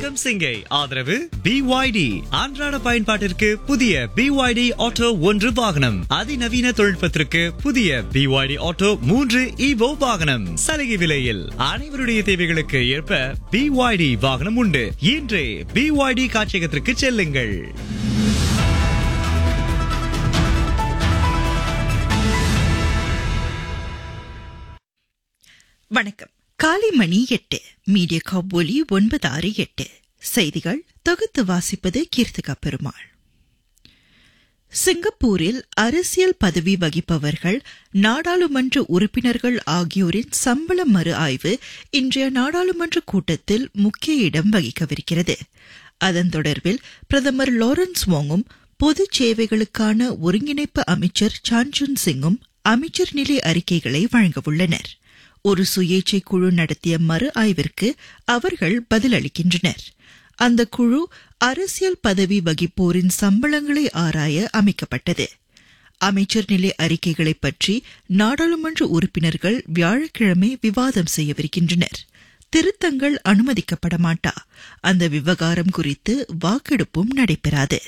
கௌதம் சிங்கை ஆதரவு பிஒய்டி அன்றாட பயன்பாட்டிற்கு புதிய பிஒய்டி ஆட்டோ ஒன்று வாகனம் அதிநவீன தொழில்நுட்பத்திற்கு புதிய பிஒய்டி ஆட்டோ மூன்று இவோ வாகனம் சலுகை விலையில் அனைவருடைய தேவைகளுக்கு ஏற்ப பிஒய்டி வாகனம் உண்டு இன்றே பிஒய்டி காட்சியகத்திற்கு செல்லுங்கள் வணக்கம் காலை மணி எட்டு மீடியா காப் ஒலி ஒன்பது ஆறு எட்டு செய்திகள் தொகுத்து வாசிப்பது கீர்த்திகா பெருமாள் சிங்கப்பூரில் அரசியல் பதவி வகிப்பவர்கள் நாடாளுமன்ற உறுப்பினர்கள் ஆகியோரின் சம்பள மறு ஆய்வு இன்றைய நாடாளுமன்ற கூட்டத்தில் முக்கிய இடம் வகிக்கவிருக்கிறது அதன் தொடர்பில் பிரதமர் லாரன்ஸ் வாங்கும் பொது சேவைகளுக்கான ஒருங்கிணைப்பு அமைச்சர் சான்சுன் சிங்கும் அமைச்சர் நிலை அறிக்கைகளை வழங்கவுள்ளனர் ஒரு சுயேட்சை குழு நடத்திய மறு ஆய்விற்கு அவர்கள் பதிலளிக்கின்றனர் அந்த குழு அரசியல் பதவி வகிப்போரின் சம்பளங்களை ஆராய அமைக்கப்பட்டது அமைச்சர் நிலை அறிக்கைகளை பற்றி நாடாளுமன்ற உறுப்பினர்கள் வியாழக்கிழமை விவாதம் செய்யவிருக்கின்றனர் திருத்தங்கள் அனுமதிக்கப்பட மாட்டா அந்த விவகாரம் குறித்து வாக்கெடுப்பும் நடைபெறாது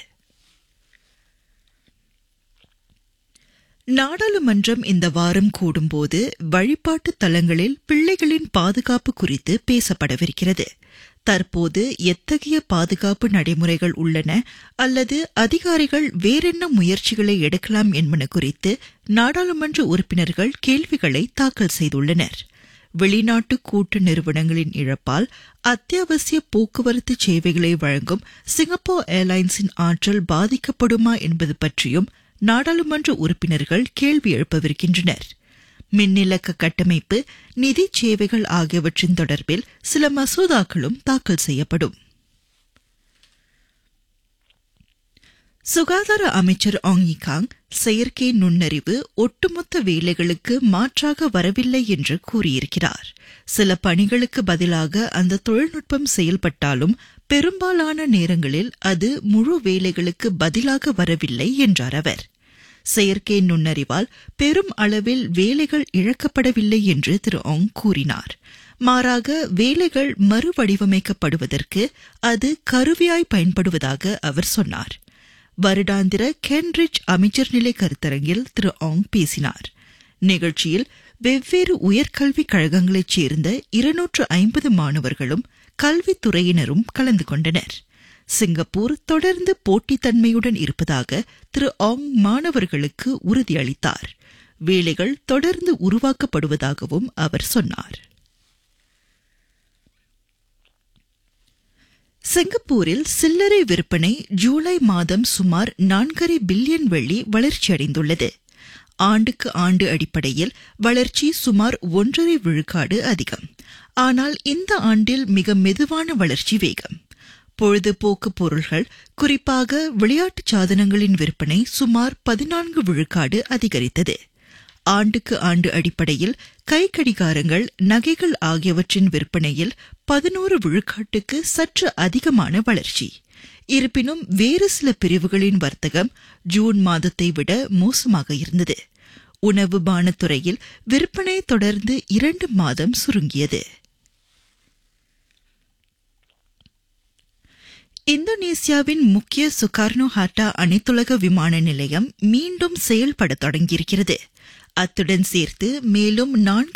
நாடாளுமன்றம் இந்த வாரம் கூடும்போது வழிபாட்டு தலங்களில் பிள்ளைகளின் பாதுகாப்பு குறித்து பேசப்படவிருக்கிறது தற்போது எத்தகைய பாதுகாப்பு நடைமுறைகள் உள்ளன அல்லது அதிகாரிகள் வேறென்ன முயற்சிகளை எடுக்கலாம் என்பன குறித்து நாடாளுமன்ற உறுப்பினர்கள் கேள்விகளை தாக்கல் செய்துள்ளனர் வெளிநாட்டு கூட்டு நிறுவனங்களின் இழப்பால் அத்தியாவசிய போக்குவரத்து சேவைகளை வழங்கும் சிங்கப்பூர் ஏர்லைன்ஸின் ஆற்றல் பாதிக்கப்படுமா என்பது பற்றியும் நாடாளுமன்ற உறுப்பினர்கள் கேள்வி எழுப்பவிருக்கின்றனர் மின்னிலக்க கட்டமைப்பு நிதி சேவைகள் ஆகியவற்றின் தொடர்பில் சில மசோதாக்களும் தாக்கல் செய்யப்படும் சுகாதார அமைச்சர் ஆங்கி காங் செயற்கை நுண்ணறிவு ஒட்டுமொத்த வேலைகளுக்கு மாற்றாக வரவில்லை என்று கூறியிருக்கிறார் சில பணிகளுக்கு பதிலாக அந்த தொழில்நுட்பம் செயல்பட்டாலும் பெரும்பாலான நேரங்களில் அது முழு வேலைகளுக்கு பதிலாக வரவில்லை என்றார் அவர் செயற்கை நுண்ணறிவால் பெரும் அளவில் வேலைகள் இழக்கப்படவில்லை என்று திரு ஆங் கூறினார் மாறாக வேலைகள் மறுவடிவமைக்கப்படுவதற்கு அது கருவியாய் பயன்படுவதாக அவர் சொன்னார் வருடாந்திர கேன்ரிட்ஜ் அமைச்சர் நிலை கருத்தரங்கில் திரு ஆங் பேசினார் நிகழ்ச்சியில் வெவ்வேறு உயர்கல்விக் கழகங்களைச் சேர்ந்த இருநூற்று ஐம்பது மாணவர்களும் கல்வித்துறையினரும் கலந்து கொண்டனர் சிங்கப்பூர் தொடர்ந்து போட்டித்தன்மையுடன் இருப்பதாக திரு ஆங் மாணவர்களுக்கு உறுதியளித்தார் வேலைகள் தொடர்ந்து உருவாக்கப்படுவதாகவும் அவர் சொன்னார் சிங்கப்பூரில் சில்லறை விற்பனை ஜூலை மாதம் சுமார் நான்கரை பில்லியன் வெள்ளி வளர்ச்சியடைந்துள்ளது ஆண்டுக்கு ஆண்டு அடிப்படையில் வளர்ச்சி சுமார் ஒன்றரை விழுக்காடு அதிகம் ஆனால் இந்த ஆண்டில் மிக மெதுவான வளர்ச்சி வேகம் பொழுதுபோக்கு பொருள்கள் குறிப்பாக விளையாட்டுச் சாதனங்களின் விற்பனை சுமார் பதினான்கு விழுக்காடு அதிகரித்தது ஆண்டுக்கு ஆண்டு அடிப்படையில் கை கடிகாரங்கள் நகைகள் ஆகியவற்றின் விற்பனையில் பதினோரு விழுக்காட்டுக்கு சற்று அதிகமான வளர்ச்சி இருப்பினும் வேறு சில பிரிவுகளின் வர்த்தகம் ஜூன் மாதத்தை விட மோசமாக இருந்தது உணவு பானத்துறையில் விற்பனை தொடர்ந்து இரண்டு மாதம் சுருங்கியது இந்தோனேசியாவின் முக்கிய சுகார்னோ ஹாட்டா அனைத்துலக விமான நிலையம் மீண்டும் செயல்பட தொடங்கியிருக்கிறது அத்துடன் சேர்த்து மேலும் நான்கு